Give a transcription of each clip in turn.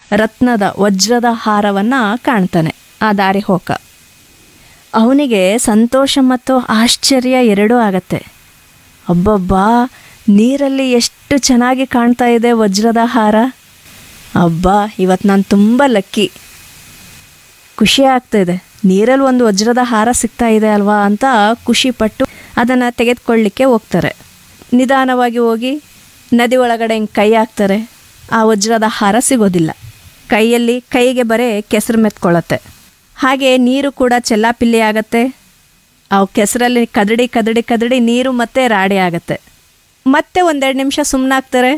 ರತ್ನದ ವಜ್ರದ ಹಾರವನ್ನು ಕಾಣ್ತಾನೆ ಆ ದಾರಿ ಹೋಕ ಅವನಿಗೆ ಸಂತೋಷ ಮತ್ತು ಆಶ್ಚರ್ಯ ಎರಡೂ ಆಗತ್ತೆ ಅಬ್ಬಬ್ಬಾ ನೀರಲ್ಲಿ ಎಷ್ಟು ಚೆನ್ನಾಗಿ ಕಾಣ್ತಾ ಇದೆ ವಜ್ರದ ಹಾರ ಅಬ್ಬಾ ಇವತ್ತು ನಾನು ತುಂಬ ಲಕ್ಕಿ ಖುಷಿ ಆಗ್ತಾಯಿದೆ ನೀರಲ್ಲಿ ಒಂದು ವಜ್ರದ ಹಾರ ಸಿಗ್ತಾ ಇದೆ ಅಲ್ವಾ ಅಂತ ಖುಷಿಪಟ್ಟು ಅದನ್ನು ತೆಗೆದುಕೊಳ್ಳಿಕ್ಕೆ ಹೋಗ್ತಾರೆ ನಿಧಾನವಾಗಿ ಹೋಗಿ ನದಿ ಒಳಗಡೆ ಹಿಂಗೆ ಕೈ ಹಾಕ್ತಾರೆ ಆ ವಜ್ರದ ಹಾರ ಸಿಗೋದಿಲ್ಲ ಕೈಯಲ್ಲಿ ಕೈಗೆ ಬರೇ ಕೆಸರು ಮೆತ್ಕೊಳ್ಳುತ್ತೆ ಹಾಗೆ ನೀರು ಕೂಡ ಚೆಲ್ಲಾಪಿಲ್ಲಿ ಆಗತ್ತೆ ಆ ಕೆಸರಲ್ಲಿ ಕದಡಿ ಕದಡಿ ಕದಡಿ ನೀರು ಮತ್ತೆ ರಾಡಿ ಆಗತ್ತೆ ಮತ್ತೆ ಒಂದೆರಡು ನಿಮಿಷ ಸುಮ್ಮನಾಗ್ತಾರೆ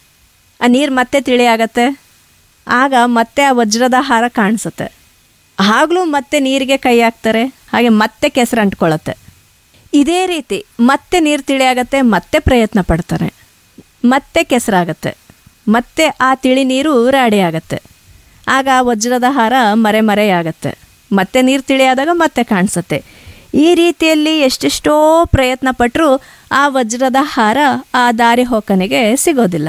ಆ ನೀರು ಮತ್ತೆ ತಿಳಿ ಆಗತ್ತೆ ಆಗ ಮತ್ತೆ ಆ ವಜ್ರದ ಹಾರ ಕಾಣಿಸುತ್ತೆ ಆಗಲೂ ಮತ್ತೆ ನೀರಿಗೆ ಕೈ ಹಾಕ್ತಾರೆ ಹಾಗೆ ಮತ್ತೆ ಕೆಸರು ಅಂಟ್ಕೊಳ್ಳುತ್ತೆ ಇದೇ ರೀತಿ ಮತ್ತೆ ನೀರು ತಿಳಿ ಆಗತ್ತೆ ಮತ್ತೆ ಪ್ರಯತ್ನ ಪಡ್ತಾರೆ ಮತ್ತೆ ಕೆಸರಾಗತ್ತೆ ಮತ್ತೆ ಆ ತಿಳಿ ನೀರು ರಾಡಿ ಆಗತ್ತೆ ಆಗ ಆ ವಜ್ರದ ಹಾರ ಮರೆ ಮರೆಯಾಗತ್ತೆ ಮತ್ತೆ ನೀರು ತಿಳಿಯಾದಾಗ ಮತ್ತೆ ಕಾಣಿಸುತ್ತೆ ಈ ರೀತಿಯಲ್ಲಿ ಎಷ್ಟೆಷ್ಟೋ ಪ್ರಯತ್ನ ಪಟ್ಟರೂ ಆ ವಜ್ರದ ಹಾರ ಆ ದಾರಿ ಹೋಕನಿಗೆ ಸಿಗೋದಿಲ್ಲ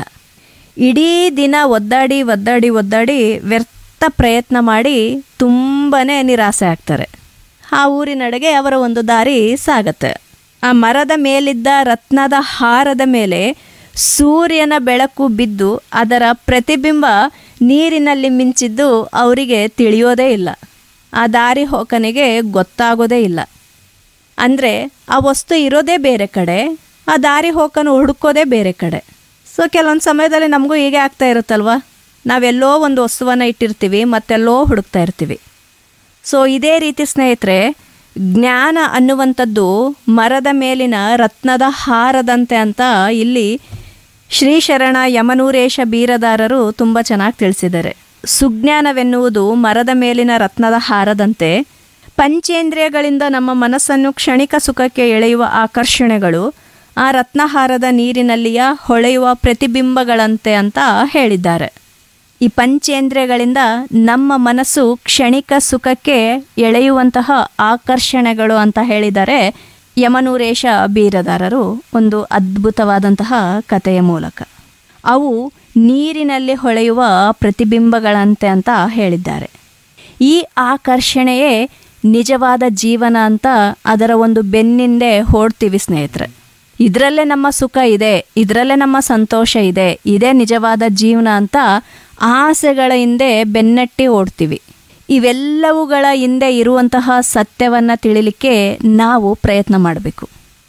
ಇಡೀ ದಿನ ಒದ್ದಾಡಿ ಒದ್ದಾಡಿ ಒದ್ದಾಡಿ ವ್ಯರ್ಥ ಪ್ರಯತ್ನ ಮಾಡಿ ತುಂಬಾ ನಿರಾಸೆ ಆಗ್ತಾರೆ ಆ ಊರಿನಡೆಗೆ ಅವರ ಒಂದು ದಾರಿ ಸಾಗತ್ತೆ ಆ ಮರದ ಮೇಲಿದ್ದ ರತ್ನದ ಹಾರದ ಮೇಲೆ ಸೂರ್ಯನ ಬೆಳಕು ಬಿದ್ದು ಅದರ ಪ್ರತಿಬಿಂಬ ನೀರಿನಲ್ಲಿ ಮಿಂಚಿದ್ದು ಅವರಿಗೆ ತಿಳಿಯೋದೇ ಇಲ್ಲ ಆ ದಾರಿ ಹೋಕನಿಗೆ ಗೊತ್ತಾಗೋದೇ ಇಲ್ಲ ಅಂದರೆ ಆ ವಸ್ತು ಇರೋದೇ ಬೇರೆ ಕಡೆ ಆ ದಾರಿ ಹೋಕನು ಹುಡುಕೋದೇ ಬೇರೆ ಕಡೆ ಸೊ ಕೆಲವೊಂದು ಸಮಯದಲ್ಲಿ ನಮಗೂ ಹೀಗೆ ಆಗ್ತಾ ಇರುತ್ತಲ್ವ ನಾವೆಲ್ಲೋ ಒಂದು ವಸ್ತುವನ್ನು ಇಟ್ಟಿರ್ತೀವಿ ಮತ್ತೆಲ್ಲೋ ಹುಡುಕ್ತಾ ಇರ್ತೀವಿ ಸೊ ಇದೇ ರೀತಿ ಸ್ನೇಹಿತರೆ ಜ್ಞಾನ ಅನ್ನುವಂಥದ್ದು ಮರದ ಮೇಲಿನ ರತ್ನದ ಹಾರದಂತೆ ಅಂತ ಇಲ್ಲಿ ಶ್ರೀ ಶರಣ ಯಮನೂರೇಶ ಬೀರದಾರರು ತುಂಬ ಚೆನ್ನಾಗಿ ತಿಳಿಸಿದ್ದಾರೆ ಸುಜ್ಞಾನವೆನ್ನುವುದು ಮರದ ಮೇಲಿನ ರತ್ನದ ಹಾರದಂತೆ ಪಂಚೇಂದ್ರಿಯಗಳಿಂದ ನಮ್ಮ ಮನಸ್ಸನ್ನು ಕ್ಷಣಿಕ ಸುಖಕ್ಕೆ ಎಳೆಯುವ ಆಕರ್ಷಣೆಗಳು ಆ ರತ್ನಹಾರದ ನೀರಿನಲ್ಲಿಯ ಹೊಳೆಯುವ ಪ್ರತಿಬಿಂಬಗಳಂತೆ ಅಂತ ಹೇಳಿದ್ದಾರೆ ಈ ಪಂಚೇಂದ್ರಿಯಗಳಿಂದ ನಮ್ಮ ಮನಸ್ಸು ಕ್ಷಣಿಕ ಸುಖಕ್ಕೆ ಎಳೆಯುವಂತಹ ಆಕರ್ಷಣೆಗಳು ಅಂತ ಹೇಳಿದರೆ ಯಮನೂರೇಶ ಬೀರದಾರರು ಒಂದು ಅದ್ಭುತವಾದಂತಹ ಕಥೆಯ ಮೂಲಕ ಅವು ನೀರಿನಲ್ಲಿ ಹೊಳೆಯುವ ಪ್ರತಿಬಿಂಬಗಳಂತೆ ಅಂತ ಹೇಳಿದ್ದಾರೆ ಈ ಆಕರ್ಷಣೆಯೇ ನಿಜವಾದ ಜೀವನ ಅಂತ ಅದರ ಒಂದು ಬೆನ್ನಿಂದೆ ಹೊಡ್ತೀವಿ ಸ್ನೇಹಿತರೆ ಇದರಲ್ಲೇ ನಮ್ಮ ಸುಖ ಇದೆ ಇದರಲ್ಲೇ ನಮ್ಮ ಸಂತೋಷ ಇದೆ ಇದೇ ನಿಜವಾದ ಜೀವನ ಅಂತ ಆಸೆಗಳ ಹಿಂದೆ ಬೆನ್ನಟ್ಟಿ ಓಡ್ತೀವಿ ಇವೆಲ್ಲವುಗಳ ಹಿಂದೆ ಇರುವಂತಹ ಸತ್ಯವನ್ನು ತಿಳಿಲಿಕ್ಕೆ ನಾವು ಪ್ರಯತ್ನ ಮಾಡಬೇಕು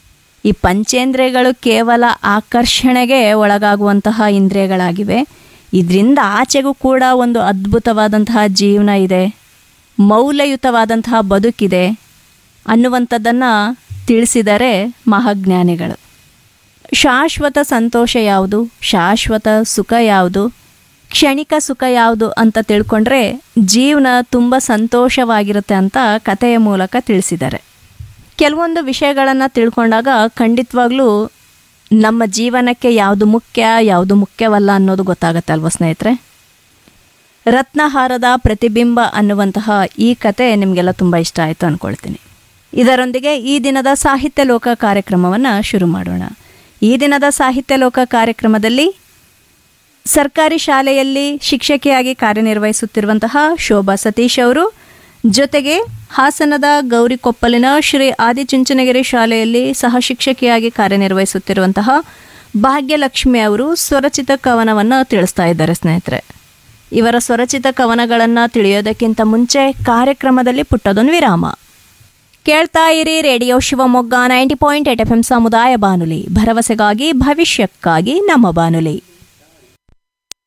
ಈ ಪಂಚೇಂದ್ರಿಯಗಳು ಕೇವಲ ಆಕರ್ಷಣೆಗೆ ಒಳಗಾಗುವಂತಹ ಇಂದ್ರಿಯಗಳಾಗಿವೆ ಇದರಿಂದ ಆಚೆಗೂ ಕೂಡ ಒಂದು ಅದ್ಭುತವಾದಂತಹ ಜೀವನ ಇದೆ ಮೌಲ್ಯಯುತವಾದಂತಹ ಬದುಕಿದೆ ಅನ್ನುವಂಥದ್ದನ್ನು ತಿಳಿಸಿದರೆ ಮಹಾಜ್ಞಾನಿಗಳು ಶಾಶ್ವತ ಸಂತೋಷ ಯಾವುದು ಶಾಶ್ವತ ಸುಖ ಯಾವುದು ಕ್ಷಣಿಕ ಸುಖ ಯಾವುದು ಅಂತ ತಿಳ್ಕೊಂಡ್ರೆ ಜೀವನ ತುಂಬ ಸಂತೋಷವಾಗಿರುತ್ತೆ ಅಂತ ಕಥೆಯ ಮೂಲಕ ತಿಳಿಸಿದ್ದಾರೆ ಕೆಲವೊಂದು ವಿಷಯಗಳನ್ನು ತಿಳ್ಕೊಂಡಾಗ ಖಂಡಿತವಾಗ್ಲೂ ನಮ್ಮ ಜೀವನಕ್ಕೆ ಯಾವುದು ಮುಖ್ಯ ಯಾವುದು ಮುಖ್ಯವಲ್ಲ ಅನ್ನೋದು ಗೊತ್ತಾಗತ್ತೆ ಅಲ್ವ ಸ್ನೇಹಿತರೆ ರತ್ನಹಾರದ ಪ್ರತಿಬಿಂಬ ಅನ್ನುವಂತಹ ಈ ಕತೆ ನಿಮಗೆಲ್ಲ ತುಂಬ ಇಷ್ಟ ಆಯಿತು ಅಂದ್ಕೊಳ್ತೀನಿ ಇದರೊಂದಿಗೆ ಈ ದಿನದ ಸಾಹಿತ್ಯ ಲೋಕ ಕಾರ್ಯಕ್ರಮವನ್ನು ಶುರು ಮಾಡೋಣ ಈ ದಿನದ ಸಾಹಿತ್ಯ ಲೋಕ ಕಾರ್ಯಕ್ರಮದಲ್ಲಿ ಸರ್ಕಾರಿ ಶಾಲೆಯಲ್ಲಿ ಶಿಕ್ಷಕಿಯಾಗಿ ಕಾರ್ಯನಿರ್ವಹಿಸುತ್ತಿರುವಂತಹ ಶೋಭಾ ಸತೀಶ್ ಅವರು ಜೊತೆಗೆ ಹಾಸನದ ಗೌರಿಕೊಪ್ಪಲಿನ ಶ್ರೀ ಆದಿಚುಂಚನಗಿರಿ ಶಾಲೆಯಲ್ಲಿ ಸಹ ಶಿಕ್ಷಕಿಯಾಗಿ ಕಾರ್ಯನಿರ್ವಹಿಸುತ್ತಿರುವಂತಹ ಭಾಗ್ಯಲಕ್ಷ್ಮಿ ಅವರು ಸ್ವರಚಿತ ಕವನವನ್ನು ತಿಳಿಸ್ತಾ ಇದ್ದಾರೆ ಸ್ನೇಹಿತರೆ ಇವರ ಸ್ವರಚಿತ ಕವನಗಳನ್ನು ತಿಳಿಯೋದಕ್ಕಿಂತ ಮುಂಚೆ ಕಾರ್ಯಕ್ರಮದಲ್ಲಿ ಪುಟ್ಟದೊಂದು ವಿರಾಮ ಕೇಳ್ತಾ ಇರಿ radio Shivamogga ninety point eight F M ಸಮುದಾಯ ಬಾನುಲಿ ಭರವಸೆಗಾಗಿ ಭವಿಷ್ಯಕ್ಕಾಗಿ ನಮ್ಮ ಬಾನುಲಿ